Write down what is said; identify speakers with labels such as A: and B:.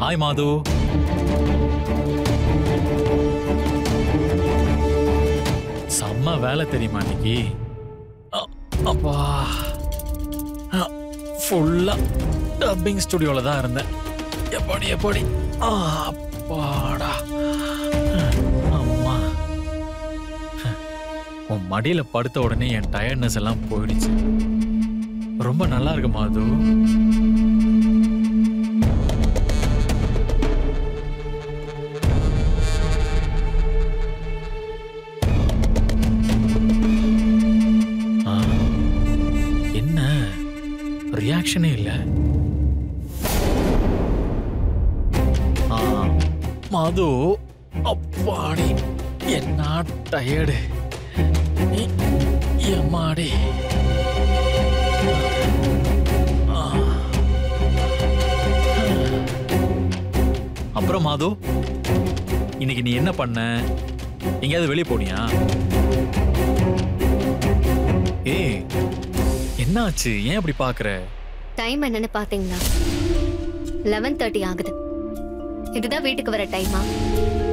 A: Hi மாது செம்ம வேலை தெரியுமா இன்னைக்கு அ- அப்பா ஃபுல்லா டப்பிங் ஸ்டுடியோல தான் இருந்தேன் எப்படி எப்படி ஆ, அப்பாடா அம்மா உன் மடியில படுத்த உடனே என் டயர்ட்னஸ் எல்லாம் போயிடுச்சு ரொம்ப நல்லா இருக்கு மாது ஆ, என்ன ரியாக்ஷனே இல்ல ஆ, மது அப்பாடி என்ன டயர்டு எம்மாடி ஆ. அப்புறம் மாது இன்னைக்கு நீ என்ன பண்ண எங்கேயாவது வெளியே போனியா ஏய் என்னாச்சு ஏன் அப்படி பாக்குற
B: டைம் என்னன்னு பாத்தீங்களா லெவன் தேர்ட்டி ஆகுது இதுதான் வீட்டுக்கு வர டைமா